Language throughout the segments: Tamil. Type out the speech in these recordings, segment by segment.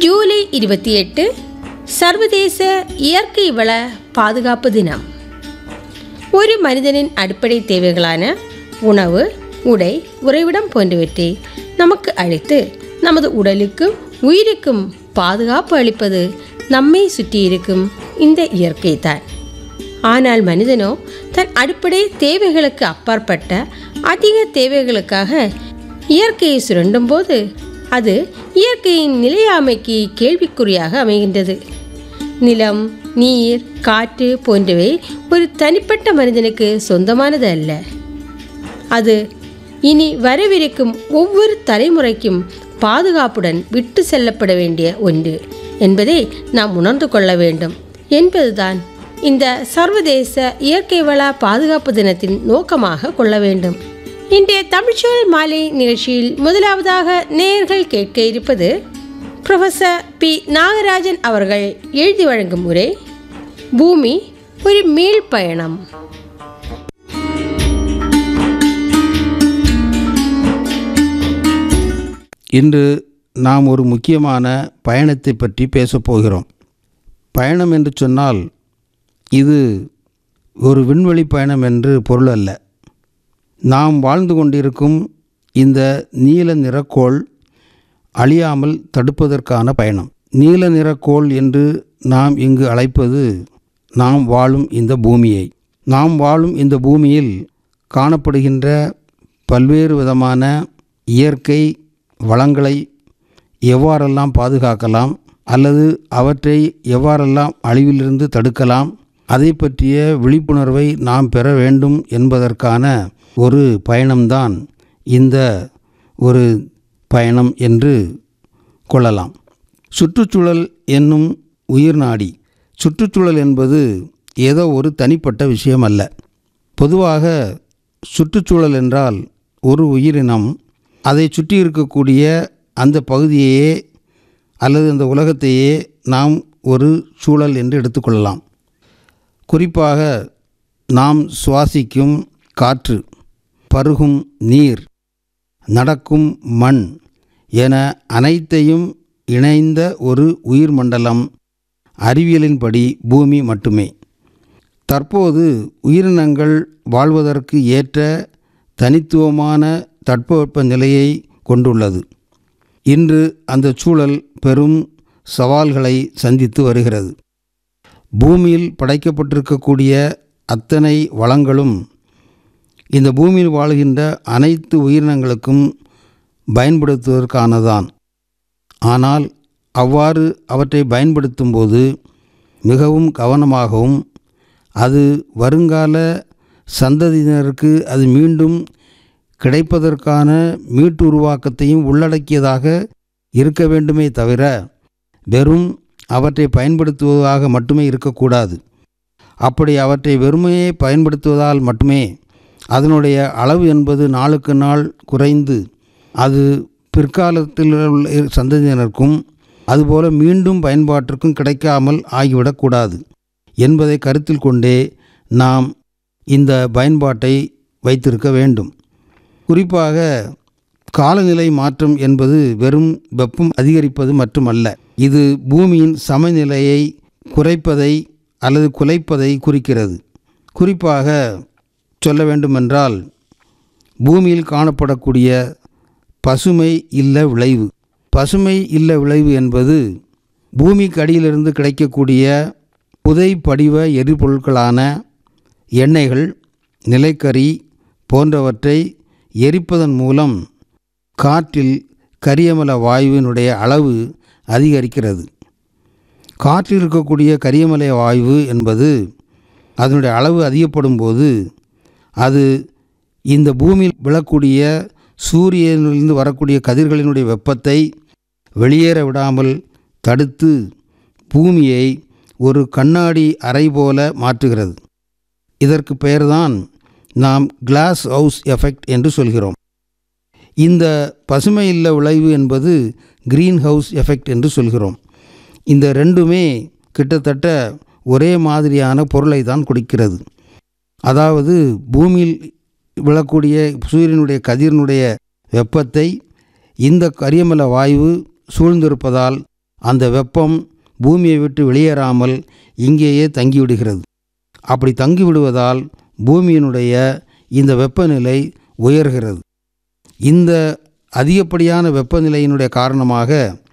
ஜூலை இருபத்தி எட்டு சர்வதேச இயற்கை வள பாதுகாப்பு தினம் ஒரு மனிதனின் அடிப்படை தேவைகளான உணவு உடை உறைவிடம் போன்றவற்றை நமக்கு அளித்து நமது உடலுக்கும் உயிருக்கும் பாதுகாப்பு அளிப்பது நம்மை சுற்றி இருக்கும் இந்த இயற்கை தான் ஆனால் மனிதனோ தன் அடிப்படை தேவைகளுக்கு அப்பாற்பட்ட அதிக தேவைகளுக்காக இயற்கையை சுரண்டும் போது அது இயற்கையின் நிலையாமைக்கு கேள்விக்குறியாக அமைகின்றது நிலம் நீர் காற்று போன்றவை ஒரு தனிப்பட்ட மனிதனுக்கு சொந்தமானது அல்ல அது இனி வரவிருக்கும் ஒவ்வொரு தலைமுறைக்கும் பாதுகாப்புடன் விட்டு செல்லப்பட வேண்டிய ஒன்று என்பதை நாம் உணர்ந்து கொள்ள வேண்டும் என்பதுதான் இந்த சர்வதேச இயற்கை வள பாதுகாப்பு தினத்தின் நோக்கமாக கொள்ள வேண்டும் இன்றைய தமிழ்ச்சொல் மாலை நிகழ்ச்சியில் முதலாவதாக நேயர்கள் கேட்க இருப்பது ப்ரொஃபசர் பி நாகராஜன் அவர்கள் எழுதி வழங்கும் உரை பூமி ஒரு மீள் பயணம் இன்று நாம் ஒரு முக்கியமான பயணத்தை பற்றி பேசப் போகிறோம் பயணம் என்று சொன்னால் இது ஒரு விண்வெளி பயணம் என்று பொருள் அல்ல நாம் வாழ்ந்து கொண்டிருக்கும் இந்த நீல நிறக்கோள் அழியாமல் தடுப்பதற்கான பயணம் நீல நிறக்கோள் என்று நாம் இங்கு அழைப்பது நாம் வாழும் இந்த பூமியை நாம் வாழும் இந்த பூமியில் காணப்படுகின்ற பல்வேறு விதமான இயற்கை வளங்களை எவ்வாறெல்லாம் பாதுகாக்கலாம் அல்லது அவற்றை எவ்வாறெல்லாம் அழிவிலிருந்து தடுக்கலாம் அதை பற்றிய விழிப்புணர்வை நாம் பெற வேண்டும் என்பதற்கான ஒரு பயணம்தான் இந்த ஒரு பயணம் என்று கொள்ளலாம் சுற்றுச்சூழல் என்னும் உயிர் நாடி சுற்றுச்சூழல் என்பது ஏதோ ஒரு தனிப்பட்ட விஷயம் அல்ல பொதுவாக சுற்றுச்சூழல் என்றால் ஒரு உயிரினம் அதை சுற்றி இருக்கக்கூடிய அந்த பகுதியையே அல்லது அந்த உலகத்தையே நாம் ஒரு சூழல் என்று எடுத்துக்கொள்ளலாம் குறிப்பாக நாம் சுவாசிக்கும் காற்று பருகும் நீர் நடக்கும் மண் என அனைத்தையும் இணைந்த ஒரு உயிர் மண்டலம் அறிவியலின்படி பூமி மட்டுமே தற்போது உயிரினங்கள் வாழ்வதற்கு ஏற்ற தனித்துவமான தட்பவெப்ப நிலையை கொண்டுள்ளது இன்று அந்த சூழல் பெரும் சவால்களை சந்தித்து வருகிறது பூமியில் படைக்கப்பட்டிருக்கக்கூடிய அத்தனை வளங்களும் இந்த பூமியில் வாழ்கின்ற அனைத்து உயிரினங்களுக்கும் பயன்படுத்துவதற்கானதான் ஆனால் அவ்வாறு அவற்றை பயன்படுத்தும்போது மிகவும் கவனமாகவும் அது வருங்கால சந்ததியினருக்கு அது மீண்டும் கிடைப்பதற்கான மீட்டுருவாக்கத்தையும் உள்ளடக்கியதாக இருக்க வேண்டுமே தவிர வெறும் அவற்றை பயன்படுத்துவதாக மட்டுமே இருக்கக்கூடாது அப்படி அவற்றை வெறுமையே பயன்படுத்துவதால் மட்டுமே அதனுடைய அளவு என்பது நாளுக்கு நாள் குறைந்து அது பிற்காலத்தில் உள்ள சந்ததியினருக்கும் அதுபோல மீண்டும் பயன்பாட்டிற்கும் கிடைக்காமல் ஆகிவிடக்கூடாது என்பதை கருத்தில் கொண்டே நாம் இந்த பயன்பாட்டை வைத்திருக்க வேண்டும் குறிப்பாக காலநிலை மாற்றம் என்பது வெறும் வெப்பம் அதிகரிப்பது மட்டுமல்ல இது பூமியின் சமநிலையை குறைப்பதை அல்லது குலைப்பதை குறிக்கிறது குறிப்பாக சொல்ல வேண்டுமென்றால் பூமியில் காணப்படக்கூடிய பசுமை இல்ல விளைவு பசுமை இல்ல விளைவு என்பது பூமிக்கு அடியிலிருந்து கிடைக்கக்கூடிய புதை படிவ எரிபொருட்களான எண்ணெய்கள் நிலக்கரி போன்றவற்றை எரிப்பதன் மூலம் காற்றில் கரியமல வாயுவினுடைய அளவு அதிகரிக்கிறது காற்றில் இருக்கக்கூடிய கரியமலை வாயு என்பது அதனுடைய அளவு அதிகப்படும் போது அது இந்த பூமியில் விழக்கூடிய சூரியனிலிருந்து வரக்கூடிய கதிர்களினுடைய வெப்பத்தை வெளியேற விடாமல் தடுத்து பூமியை ஒரு கண்ணாடி அறை போல மாற்றுகிறது இதற்கு பெயர்தான் நாம் கிளாஸ் ஹவுஸ் எஃபெக்ட் என்று சொல்கிறோம் இந்த பசுமை இல்ல விளைவு என்பது கிரீன் ஹவுஸ் எஃபெக்ட் என்று சொல்கிறோம் இந்த ரெண்டுமே கிட்டத்தட்ட ஒரே மாதிரியான பொருளை தான் கொடுக்கிறது அதாவது பூமியில் விழக்கூடிய சூரியனுடைய கதிரினுடைய வெப்பத்தை இந்த கரியமல வாயு சூழ்ந்திருப்பதால் அந்த வெப்பம் பூமியை விட்டு வெளியேறாமல் இங்கேயே தங்கிவிடுகிறது அப்படி தங்கிவிடுவதால் பூமியினுடைய இந்த வெப்பநிலை உயர்கிறது இந்த அதிகப்படியான வெப்பநிலையினுடைய காரணமாக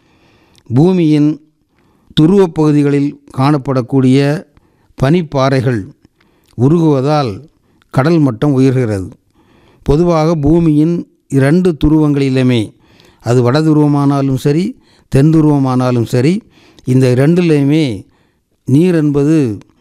பூமியின் துருவப் பகுதிகளில் காணப்படக்கூடிய பனிப்பாறைகள் உருகுவதால் கடல் மட்டம் உயர்கிறது பொதுவாக பூமியின் இரண்டு துருவங்களிலுமே அது வட துருவமானாலும் சரி தென் துருவமானாலும் சரி இந்த இரண்டிலையுமே நீர் என்பது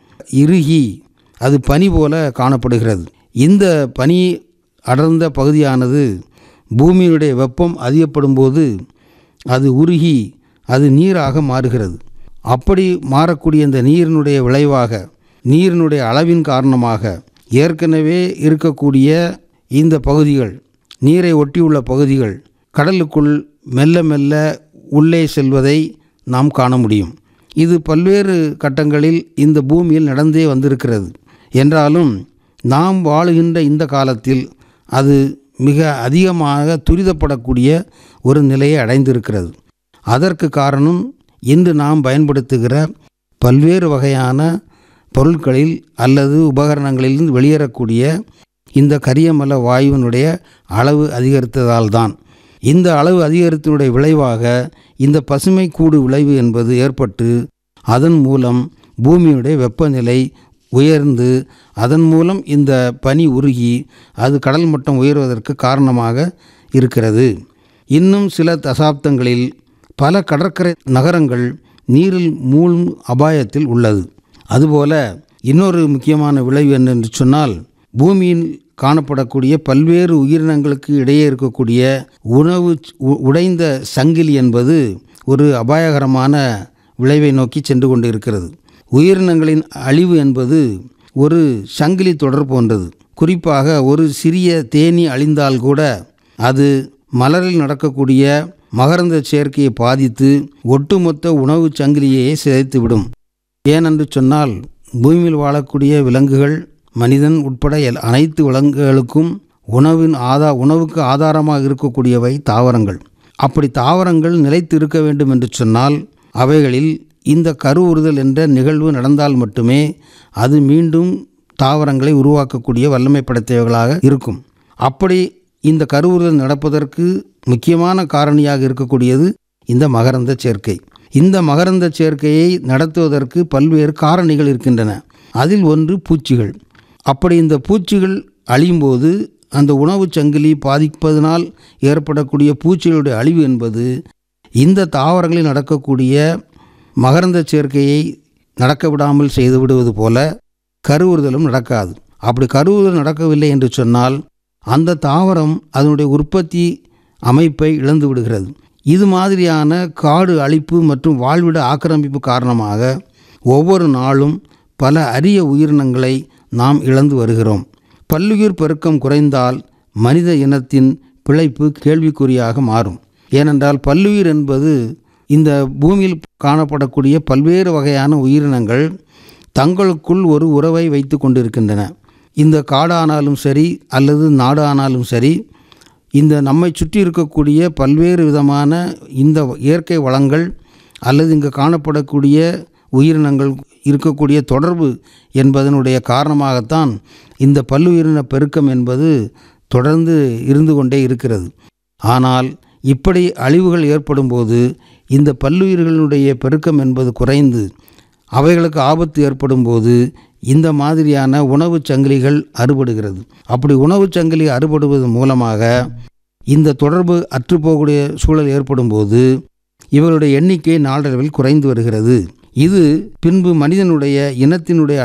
இறுகி அது பனி போல காணப்படுகிறது இந்த பனி அடர்ந்த பகுதியானது பூமியினுடைய வெப்பம் அதிகப்படும் போது அது உருகி அது நீராக மாறுகிறது அப்படி மாறக்கூடிய இந்த நீரினுடைய விளைவாக நீரினுடைய அளவின் காரணமாக ஏற்கனவே இருக்கக்கூடிய இந்த பகுதிகள் நீரை ஒட்டியுள்ள பகுதிகள் கடலுக்குள் மெல்ல மெல்ல உள்ளே செல்வதை நாம் காண முடியும் இது பல்வேறு கட்டங்களில் இந்த பூமியில் நடந்தே வந்திருக்கிறது என்றாலும் நாம் வாழுகின்ற இந்த காலத்தில் அது மிக அதிகமாக துரிதப்படக்கூடிய ஒரு நிலையை அடைந்திருக்கிறது அதற்கு காரணம் இன்று நாம் பயன்படுத்துகிற பல்வேறு வகையான பொருட்களில் அல்லது உபகரணங்களிலிருந்து வெளியேறக்கூடிய இந்த கரியமல வாயுவினுடைய அளவு அதிகரித்ததால் தான் இந்த அளவு அதிகரித்தனுடைய விளைவாக இந்த பசுமை கூடு விளைவு என்பது ஏற்பட்டு அதன் மூலம் பூமியுடைய வெப்பநிலை உயர்ந்து அதன் மூலம் இந்த பனி உருகி அது கடல் மட்டம் உயர்வதற்கு காரணமாக இருக்கிறது இன்னும் சில தசாப்தங்களில் பல கடற்கரை நகரங்கள் நீரில் மூழ்கும் அபாயத்தில் உள்ளது அதுபோல இன்னொரு முக்கியமான விளைவு என்னென்று சொன்னால் பூமியில் காணப்படக்கூடிய பல்வேறு உயிரினங்களுக்கு இடையே இருக்கக்கூடிய உணவு உ- உடைந்த சங்கிலி என்பது ஒரு அபாயகரமான விளைவை நோக்கி சென்று கொண்டு இருக்கிறது உயிரினங்களின் அழிவு என்பது ஒரு சங்கிலி தொடர் போன்றது குறிப்பாக ஒரு சிறிய தேனீ அழிந்தால் கூட அது மலரில் நடக்கக்கூடிய மகரந்த சேர்க்கையை பாதித்து ஒட்டுமொத்த உணவு சங்கிலியையே சிதைத்துவிடும் ஏனென்று சொன்னால் பூமியில் வாழக்கூடிய விலங்குகள் மனிதன் உட்பட எல் அனைத்து விலங்குகளுக்கும் உணவின் ஆதா உணவுக்கு ஆதாரமாக இருக்கக்கூடியவை தாவரங்கள் அப்படி தாவரங்கள் நிலைத்து இருக்க வேண்டும் என்று சொன்னால் அவைகளில் இந்த கருவுறுதல் என்ற நிகழ்வு நடந்தால் மட்டுமே அது மீண்டும் தாவரங்களை உருவாக்கக்கூடிய வல்லமை படைத்தவைகளாக இருக்கும் அப்படி இந்த கருவுறுதல் நடப்பதற்கு முக்கியமான காரணியாக இருக்கக்கூடியது இந்த மகரந்த சேர்க்கை இந்த மகரந்த சேர்க்கையை நடத்துவதற்கு பல்வேறு காரணிகள் இருக்கின்றன அதில் ஒன்று பூச்சிகள் அப்படி இந்த பூச்சிகள் அழியும்போது அந்த உணவுச் சங்கிலி பாதிப்பதனால் ஏற்படக்கூடிய பூச்சிகளுடைய அழிவு என்பது இந்த தாவரங்களில் நடக்கக்கூடிய மகரந்த சேர்க்கையை நடக்க விடாமல் செய்து விடுவது போல கருவுறுதலும் நடக்காது அப்படி கருவுறுதல் நடக்கவில்லை என்று சொன்னால் அந்த தாவரம் அதனுடைய உற்பத்தி அமைப்பை இழந்து விடுகிறது இது மாதிரியான காடு அழிப்பு மற்றும் வாழ்விட ஆக்கிரமிப்பு காரணமாக ஒவ்வொரு நாளும் பல அரிய உயிரினங்களை நாம் இழந்து வருகிறோம் பல்லுயிர் பெருக்கம் குறைந்தால் மனித இனத்தின் பிழைப்பு கேள்விக்குறியாக மாறும் ஏனென்றால் பல்லுயிர் என்பது இந்த பூமியில் காணப்படக்கூடிய பல்வேறு வகையான உயிரினங்கள் தங்களுக்குள் ஒரு உறவை வைத்து கொண்டிருக்கின்றன இந்த காடானாலும் சரி அல்லது நாடு ஆனாலும் சரி இந்த நம்மை சுற்றி இருக்கக்கூடிய பல்வேறு விதமான இந்த இயற்கை வளங்கள் அல்லது இங்கு காணப்படக்கூடிய உயிரினங்கள் இருக்கக்கூடிய தொடர்பு என்பதனுடைய காரணமாகத்தான் இந்த பல்லுயிரின பெருக்கம் என்பது தொடர்ந்து இருந்து கொண்டே இருக்கிறது ஆனால் இப்படி அழிவுகள் ஏற்படும்போது இந்த பல்லுயிர்களுடைய பெருக்கம் என்பது குறைந்து அவைகளுக்கு ஆபத்து ஏற்படும் போது இந்த மாதிரியான உணவுச் சங்கிலிகள் அறுபடுகிறது அப்படி உணவுச் சங்கிலி அறுபடுவது மூலமாக இந்த தொடர்பு அற்றுப்போகக்கூடிய சூழல் ஏற்படும் போது இவருடைய எண்ணிக்கை நாளடைவில் குறைந்து வருகிறது இது பின்பு மனிதனுடைய இனத்தினுடைய